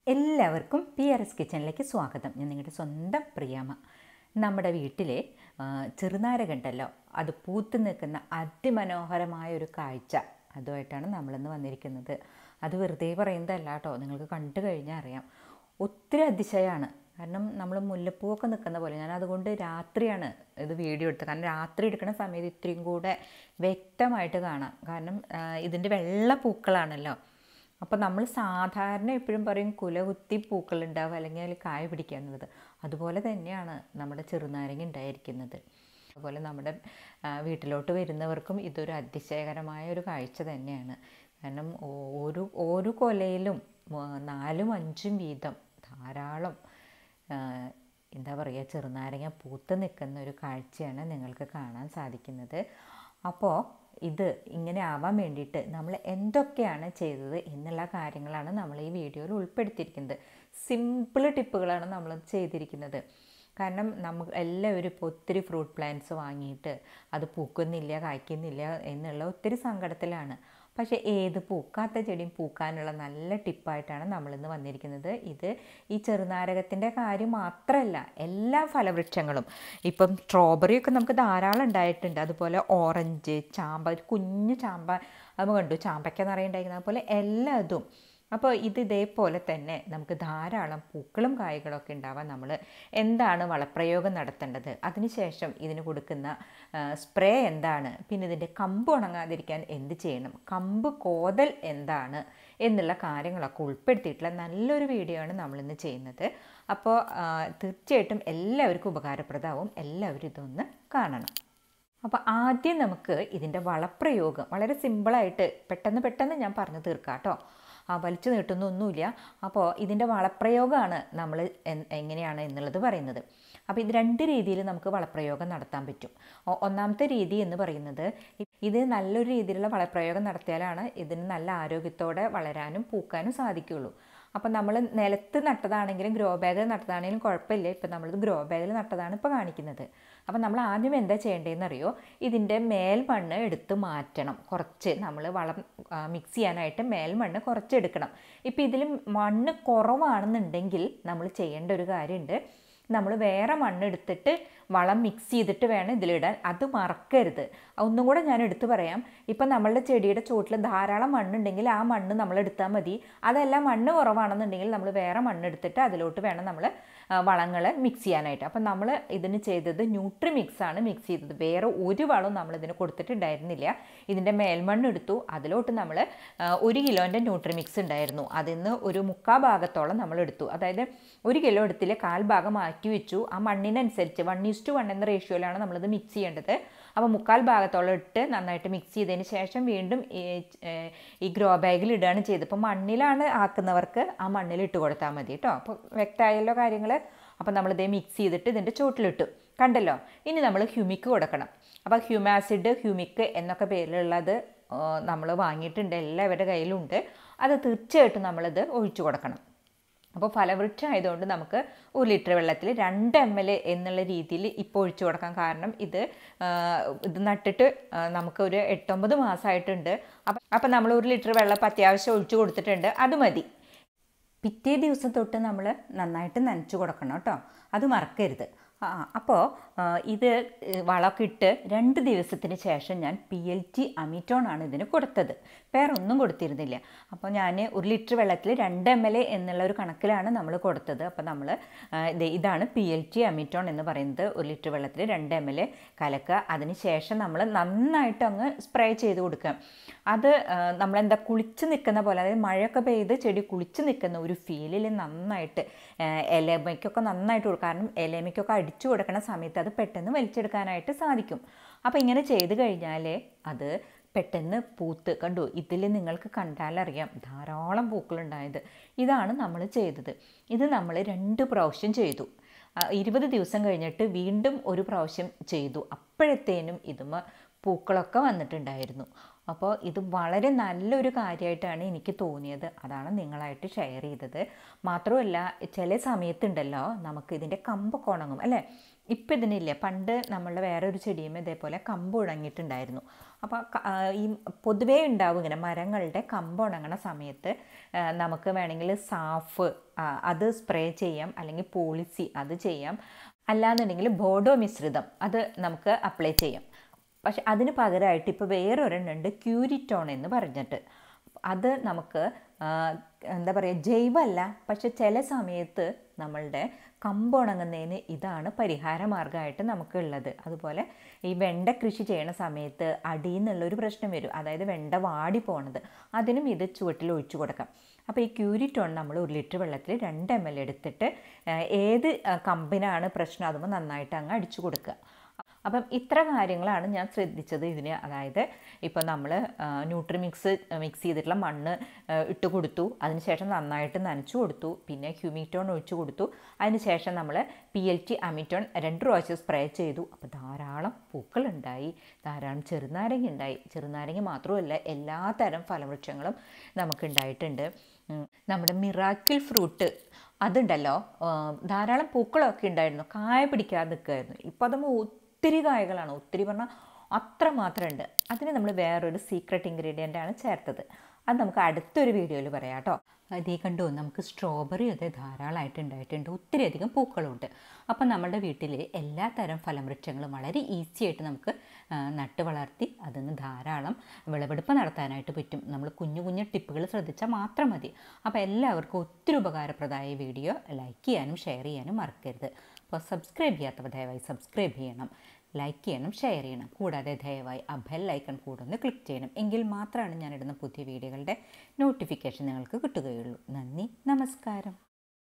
എല്ലാവർക്കും P R S കിച്ചണിലേക്ക് സ്വാഗതം ഞാൻ നിങ്ങളുടെ സ്വന്തം പ്രിയാമ നമ്മുടെ വീട്ടിലെ ആ, ചെറുനാരകണ്ടല്ലോ അത് പൂത്ത് നിൽക്കുന്ന അതിമനോഹരമായ ഒരു കാഴ്ച അതുമായിട്ടാണ് നമ്മളിന്ന് വന്നിരിക്കുന്നത് അത് വെറുതെ പറയുന്നതല്ല കേട്ടോ നിങ്ങൾക്ക് കണ്ടു കഴിഞ്ഞാൽ അറിയാം ഒത്തിരി അതിശയമാണ് കാരണം നമ്മൾ മുല്ലപ്പൂവൊക്കെ നിൽക്കുന്ന പോലെ ഞാൻ അതുകൊണ്ട് രാത്രിയാണ് ഇത് വീഡിയോ എടുത്തത് കാരണം രാത്രി എടുക്കുന്ന സമയത്ത് ഇത്രയും കൂടെ വ്യക്തമായിട്ട് കാണാം കാരണം ആ, ഇതിൻ്റെ വെള്ള പൂക്കളാണല്ലോ അപ്പോൾ നമ്മൾ സാധാരണ എപ്പോഴും പറയും കുലകുത്തി പൂക്കൾ ഉണ്ടാവുക അല്ലെങ്കിൽ അതിൽ കായ പിടിക്കുക എന്നുള്ളത് അതുപോലെ തന്നെയാണ് നമ്മുടെ ചെറുനാരങ്ങ ഉണ്ടായിരിക്കുന്നത് അതുപോലെ നമ്മുടെ ആ, വീട്ടിലോട്ട് വരുന്നവർക്കും ഇതൊരു അതിശയകരമായ ഒരു കാഴ്ച തന്നെയാണ് കാരണം ഓ- ഒരു ഒരു കൊലയിലും മ- നാലും അഞ്ചും വീതം ധാരാളം ആ, എന്താ പറയുക ചെറുനാരങ്ങ പൂത്ത് നിൽക്കുന്ന ഒരു കാഴ്ചയാണ് നിങ്ങൾക്ക് കാണാൻ സാധിക്കുന്നത് അപ്പോൾ ഇത് ഇങ്ങനെ ആവാൻ വേണ്ടിയിട്ട് നമ്മൾ എന്തൊക്കെയാണ് ചെയ്തത് എന്നുള്ള കാര്യങ്ങളാണ് നമ്മൾ ഈ വീഡിയോയിൽ ഉൾപ്പെടുത്തിയിരിക്കുന്നത് സിമ്പിൾ ടിപ്പുകളാണ് നമ്മൾ ചെയ്തിരിക്കുന്നത് കാരണം നമുക്ക് എല്ലാവരും ഇപ്പോൾ ഒത്തിരി ഫ്രൂട്ട് പ്ലാന്റ്സ് വാങ്ങിയിട്ട് അത് പൂക്കുന്നില്ല കായ്ക്കുന്നില്ല എന്നുള്ള ഒത്തിരി സങ്കടത്തിലാണ് പക്ഷേ ഏത് പൂക്കാത്ത ചെടിയും പൂക്കാനുള്ള നല്ല ടിപ്പായിട്ടാണ് നമ്മളിന്ന് വന്നിരിക്കുന്നത് ഇത് ഈ ചെറുനാരകത്തിൻ്റെ കാര്യം മാത്രമല്ല എല്ലാ ഫലവൃക്ഷങ്ങളും ഇപ്പം സ്ട്രോബെറി ഒക്കെ നമുക്ക് ധാരാളം ഉണ്ടായിട്ടുണ്ട് അതുപോലെ ഓറഞ്ച് ചാമ്പ ഒരു കുഞ്ഞു ചാമ്പ അത് കണ്ടു ചാമ്പയ്ക്ക നിറയുണ്ടായിരിക്കുന്നത് അതുപോലെ എല്ലാതും അപ്പോൾ ഇത് ഇതേപോലെ തന്നെ നമുക്ക് ധാരാളം പൂക്കളും കായ്കളൊക്കെ ഉണ്ടാവാൻ നമ്മൾ എന്താണ് വളപ്രയോഗം നടത്തേണ്ടത് അതിനുശേഷം ഇതിന് കൊടുക്കുന്ന ആ, സ്പ്രേ എന്താണ് പിന്നെ ഇതിൻ്റെ കമ്പ് ഉണങ്ങാതിരിക്കാൻ എന്ത് ചെയ്യണം കമ്പ് കോതൽ എന്താണ് എന്നുള്ള കാര്യങ്ങളൊക്കെ ഉൾപ്പെടുത്തിയിട്ടുള്ള നല്ലൊരു വീഡിയോ ആണ് നമ്മളിന്ന് ചെയ്യുന്നത് അപ്പോൾ ആ, തീർച്ചയായിട്ടും എല്ലാവർക്കും ഉപകാരപ്രദമാവും എല്ലാവരും ഇതൊന്ന് കാണണം അപ്പോൾ ആദ്യം നമുക്ക് ഇതിൻ്റെ വളപ്രയോഗം വളരെ സിമ്പിളായിട്ട് പെട്ടെന്ന് പെട്ടെന്ന് ഞാൻ പറഞ്ഞു തീർക്കാം കേട്ടോ ആ വലിച്ചു നീട്ടുന്നൊന്നുമില്ല അപ്പോൾ ഇതിൻ്റെ വളപ്രയോഗമാണ് നമ്മൾ എൻ- എങ്ങനെയാണ് എന്നുള്ളത് പറയുന്നത് അപ്പോൾ ഇത് രണ്ട് രീതിയിൽ നമുക്ക് വളപ്രയോഗം നടത്താൻ പറ്റും ഒ- ഒന്നാമത്തെ രീതി എന്ന് പറയുന്നത് ഇ- ഇത് നല്ലൊരു രീതിയിലുള്ള വളപ്രയോഗം നടത്തിയാലാണ് ഇതിന് നല്ല ആരോഗ്യത്തോടെ വളരാനും പൂക്കാനും സാധിക്കുകയുള്ളൂ അപ്പോൾ നമ്മൾ നിലത്ത് നട്ടതാണെങ്കിലും ഗ്രോ ബാഗിൽ നട്ടതാണെങ്കിലും കുഴപ്പമില്ല ഇപ്പം നമ്മളിത് ഗ്രോ ബാഗിൽ നട്ടതാണ് ഇപ്പോൾ കാണിക്കുന്നത് അപ്പോൾ നമ്മൾ ആദ്യം എന്താ ചെയ്യേണ്ടതെന്ന് അറിയോ ഇതിൻ്റെ മേൽമണ്ണ് എടുത്ത് മാറ്റണം കുറച്ച് നമ്മൾ വളം മിക്സ് ചെയ്യാനായിട്ട് മേൽമണ്ണ് കുറച്ച് എടുക്കണം ഇപ്പോൾ ഇതിൽ മണ്ണ് കുറവാണെന്നുണ്ടെങ്കിൽ നമ്മൾ ചെയ്യേണ്ട ഒരു കാര്യമുണ്ട് നമ്മൾ വേറെ മണ്ണ് എടുത്തിട്ട് വളം മിക്സ് ചെയ്തിട്ട് വേണം ഇതിലിടാൻ അത് മറക്കരുത് ഒന്നും കൂടെ ഞാൻ എടുത്തു പറയാം ഇപ്പം നമ്മളുടെ ചെടിയുടെ ചോട്ടിൽ ധാരാളം മണ്ണുണ്ടെങ്കിൽ ആ മണ്ണ് നമ്മൾ എടുത്താൽ മതി അതല്ല മണ്ണ് കുറവാണെന്നുണ്ടെങ്കിൽ നമ്മൾ വേറെ മണ്ണ് എടുത്തിട്ട് അതിലോട്ട് വേണം നമ്മൾ വളങ്ങൾ മിക്സ് ചെയ്യാനായിട്ട് അപ്പം നമ്മൾ ഇതിന് ചെയ്തത് ന്യൂട്രി മിക്സ് ആണ് മിക്സ് ചെയ്തത് വേറെ ഒരു വളവും നമ്മൾ ഇതിന് കൊടുത്തിട്ടുണ്ടായിരുന്നില്ല ഇതിൻ്റെ മേൽമണ്ണ് എടുത്തു അതിലോട്ട് നമ്മൾ ഒരു കിലോൻ്റെ ന്യൂട്രി മിക്സ് ഉണ്ടായിരുന്നു അതിൽ നിന്ന് ഒരു മുക്കാ ഭാഗത്തോളം നമ്മൾ എടുത്തു അതായത് ഒരു കിലോ എടുത്തിൽ കാൽ ഭാഗം മാറ്റി വെച്ചു ആ മണ്ണിനനുസരിച്ച് വൺ ഈസ് ടു വൺ എന്ന റേഷ്യോയിലാണ് നമ്മളിത് മിക്സ് ചെയ്യേണ്ടത് അപ്പോൾ മുക്കാൽ ഭാഗത്തോളം ഇട്ട് നന്നായിട്ട് മിക്സ് ചെയ്തതിന് ശേഷം വീണ്ടും ഈ ഏഹ്, ഈ ഗ്രോ ബാഗിൽ ഇടുകയാണ് ചെയ്തത് ഇപ്പോൾ മണ്ണിലാണ് ആക്കുന്നവർക്ക് ആ മണ്ണിൽ ഇട്ട് കൊടുത്താൽ മതി കേട്ടോ അപ്പോൾ വ്യക്തമായല്ലോ കാര്യങ്ങൾ അപ്പോൾ നമ്മളിതേ മിക്സ് ചെയ്തിട്ട് ഇതിൻ്റെ ചോട്ടിലിട്ടു കണ്ടല്ലോ ഇനി നമ്മൾ ഹ്യൂമിക്ക് കൊടുക്കണം അപ്പോൾ ഹ്യൂമാസിഡ് ഹ്യൂമിക്ക് എന്നൊക്കെ പേരിലുള്ളത് നമ്മൾ വാങ്ങിയിട്ടുണ്ട് എല്ലാവരുടെ കയ്യിലുണ്ട് അത് തീർച്ചയായിട്ടും നമ്മളിത് ഒഴിച്ചു കൊടുക്കണം അപ്പോൾ ഫലവൃക്ഷം ആയതുകൊണ്ട് നമുക്ക് ഒരു ലിറ്റർ വെള്ളത്തിൽ രണ്ട് എം എൽ എന്നുള്ള രീതിയിൽ ഇപ്പോൾ ഒഴിച്ചു കൊടുക്കാം കാരണം ഇത് ആ, ഇത് നട്ടിട്ട് ആ, നമുക്കൊരു എട്ടൊമ്പത് മാസമായിട്ടുണ്ട് അപ്പം അപ്പം നമ്മൾ ഒരു ലിറ്റർ വെള്ളം ഇപ്പം അത്യാവശ്യം ഒഴിച്ചു കൊടുത്തിട്ടുണ്ട് അത് മതി പിറ്റേ ദിവസം തൊട്ട് നമ്മൾ നന്നായിട്ട് നനച്ചു കൊടുക്കണം കേട്ടോ അത് മറക്കരുത് ആ അപ്പോൾ ഇത് വളമൊക്കെ ഇട്ട് രണ്ട് ദിവസത്തിന് ശേഷം ഞാൻ പി എൽ ടി അമിറ്റോൺ ആണ് ഇതിന് കൊടുത്തത് വേറെ ഒന്നും കൊടുത്തിരുന്നില്ല അപ്പോൾ ഞാൻ ഒരു ലിറ്റർ വെള്ളത്തിൽ രണ്ട് എം എൽ എന്നുള്ള ഒരു കണക്കിലാണ് നമ്മൾ കൊടുത്തത് അപ്പോൾ നമ്മൾ ഇതാണ് പി എൽ ടി അമിറ്റോൺ എന്ന് പറയുന്നത് ഒരു ലിറ്റർ വെള്ളത്തിൽ രണ്ട് എം എൽ കലക്കുക അതിന് ശേഷം നമ്മൾ നന്നായിട്ട് അങ്ങ് സ്പ്രേ ചെയ്ത് കൊടുക്കുക അത് ആ, നമ്മളെന്താ കുളിച്ച് നിൽക്കുന്ന പോലെ അതായത് മഴയൊക്കെ പെയ്ത് ചെടി കുളിച്ച് നിൽക്കുന്ന ഒരു ഫീലിൽ നന്നായിട്ട് ആ, ഇലമയ്ക്കൊക്കെ നന്നായിട്ട് കൊടുക്കും കാരണം ഇലമയ്ക്കൊക്കെ അടിച്ചു കൊടുക്കുന്ന സമയത്ത് അത് പെട്ടെന്ന് വലിച്ചെടുക്കാനായിട്ട് സാധിക്കും അപ്പോൾ ഇങ്ങനെ ചെയ്ത് കഴിഞ്ഞാൽ അത് പെട്ടെന്ന് പൂത്ത് കണ്ടു ഇതിൽ നിങ്ങൾക്ക് കണ്ടാലറിയാം ധാരാളം പൂക്കളുണ്ടായത് ഇതാണ് നമ്മൾ ചെയ്തത് ഇത് നമ്മൾ രണ്ട് പ്രാവശ്യം ചെയ്തു ആ, ഇരുപത് ദിവസം കഴിഞ്ഞിട്ട് വീണ്ടും ഒരു പ്രാവശ്യം ചെയ്തു അപ്പോഴത്തേനും ഇതുമ പൂക്കളൊക്കെ വന്നിട്ടുണ്ടായിരുന്നു അപ്പോൾ ഇത് വളരെ നല്ലൊരു കാര്യമായിട്ടാണ് എനിക്ക് തോന്നിയത് അതാണ് നിങ്ങളായിട്ട് ഷെയർ ചെയ്തത് മാത്രമല്ല ചില സമയത്തുണ്ടല്ലോ നമുക്ക് ഇതിൻ്റെ കമ്പൊക്കെ ഉണങ്ങും അല്ലേ ഇപ്പം ഇതിനില്ല പണ്ട് നമ്മളുടെ വേറെ ഒരു ചെടിയും ഇതേപോലെ കമ്പ് ഉണങ്ങിയിട്ടുണ്ടായിരുന്നു അപ്പോൾ ഈ പൊതുവേ ഉണ്ടാവും ഇങ്ങനെ മരങ്ങളുടെ കമ്പ് ഉണങ്ങണ സമയത്ത് ആ, നമുക്ക് വേണമെങ്കിൽ സാഫ് ആ, അത് സ്പ്രേ ചെയ്യാം അല്ലെങ്കിൽ പോളിസി അത് ചെയ്യാം അല്ലാന്നുണ്ടെങ്കിൽ ബോഡോ മിശ്രിതം അത് നമുക്ക് അപ്ലൈ ചെയ്യാം പക്ഷെ അതിന് പകരമായിട്ട് ഇപ്പോൾ വേറൊരെണ്ണുണ്ട് ക്യൂരിറ്റോൺ എന്ന് പറഞ്ഞിട്ട് അത് നമുക്ക് ആ, എന്താ പറയുക ജൈവമല്ല പക്ഷെ ചില സമയത്ത് നമ്മളുടെ കമ്പുണങ്ങുന്നതിന് ഇതാണ് പരിഹാര മാർഗമായിട്ട് നമുക്കുള്ളത് അതുപോലെ ഈ വെണ്ട കൃഷി ചെയ്യണ സമയത്ത് അടിയിൽ നിന്നുള്ളൊരു പ്രശ്നം വരും അതായത് വെണ്ട വാടി പോണത് അതിനും ഇത് ചുവട്ടിൽ ഒഴിച്ചു കൊടുക്കാം അപ്പോൾ ഈ ക്യൂരിറ്റോൺ നമ്മൾ ഒരു ലിറ്റർ വെള്ളത്തിൽ രണ്ട് എം എൽ എടുത്തിട്ട് ആ, ഏത് ആ, കമ്പിനാണ് പ്രശ്നം അതുമ്പോൾ നന്നായിട്ട് അങ്ങ് അടിച്ചു കൊടുക്കുക അപ്പം ഇത്ര കാര്യങ്ങളാണ് ഞാൻ ശ്രദ്ധിച്ചത് ഇതിന് അതായത് ഇപ്പോൾ നമ്മൾ ന്യൂട്രി മിക്സ് മിക്സ് ചെയ്തിട്ടുള്ള മണ്ണ് ആ, ഇട്ട് കൊടുത്തു അതിനുശേഷം നന്നായിട്ട് നനച്ചു കൊടുത്തു പിന്നെ ഹ്യൂമിറ്റോൺ ഒഴിച്ചു കൊടുത്തു അതിനുശേഷം നമ്മൾ പി എൽ ടി അമിറ്റോൺ രണ്ട് പ്രാവശ്യം സ്പ്രേ ചെയ്തു അപ്പോൾ ധാരാളം പൂക്കളുണ്ടായി ധാരാളം ചെറുനാരങ്ങ ഉണ്ടായി ചെറുനാരങ്ങ മാത്രമല്ല എല്ലാ തരം ഫലവൃക്ഷങ്ങളും നമുക്കുണ്ടായിട്ടുണ്ട് ഉം, നമ്മുടെ മിറാക്കിൾ ഫ്രൂട്ട് അതുണ്ടല്ലോ ആ, ധാരാളം പൂക്കളൊക്കെ ഉണ്ടായിരുന്നു കായ പിടിക്കാതെ നിൽക്കുമായിരുന്നു ഇപ്പോൾ അത് ഒത്തിരി കായകളാണ് ഒത്തിരി പറഞ്ഞാൽ അത്ര മാത്രമുണ്ട് അതിന് നമ്മൾ വേറൊരു സീക്രട്ട് ഇൻഗ്രീഡിയൻ്റ് ആണ് ചേർത്തത് അത് നമുക്ക് അടുത്തൊരു വീഡിയോയിൽ പറയാം കേട്ടോ അതേ കണ്ടു നമുക്ക് സ്ട്രോബെറി അതെ ധാരാളമായിട്ട് ഉണ്ടായിട്ടുണ്ട് ഒത്തിരി അധികം പൂക്കളുണ്ട് അപ്പം നമ്മുടെ വീട്ടിൽ എല്ലാ തരം ഫലവൃക്ഷങ്ങളും വളരെ ഈസി ആയിട്ട് നമുക്ക് ആ, നട്ട് വളർത്തി അതിൽ നിന്ന് ധാരാളം വിളവെടുപ്പ് നടത്താനായിട്ട് പറ്റും നമ്മൾ കുഞ്ഞു കുഞ്ഞു ടിപ്പുകൾ ശ്രദ്ധിച്ചാൽ മാത്രം മതി അപ്പോൾ എല്ലാവർക്കും ഒത്തിരി ഉപകാരപ്രദമായ ഈ വീഡിയോ ലൈക്ക് ചെയ്യാനും ഷെയർ ചെയ്യാനും മറക്കരുത് അപ്പോൾ സബ്സ്ക്രൈബ് ചെയ്യാത്തവർ ദയവായി സബ്സ്ക്രൈബ് ചെയ്യണം ലൈക്ക് ചെയ്യണം ഷെയർ ചെയ്യണം കൂടാതെ ദയവായി ആ ബെൽ ഐക്കൺ കൂടെ ഒന്ന് ക്ലിക്ക് ചെയ്യണം എങ്കിൽ മാത്രമാണ് ഞാനിടുന്ന പുതിയ വീഡിയോകളുടെ നോട്ടിഫിക്കേഷൻ നിങ്ങൾക്ക് കിട്ടുകയുള്ളൂ നന്ദി നമസ്കാരം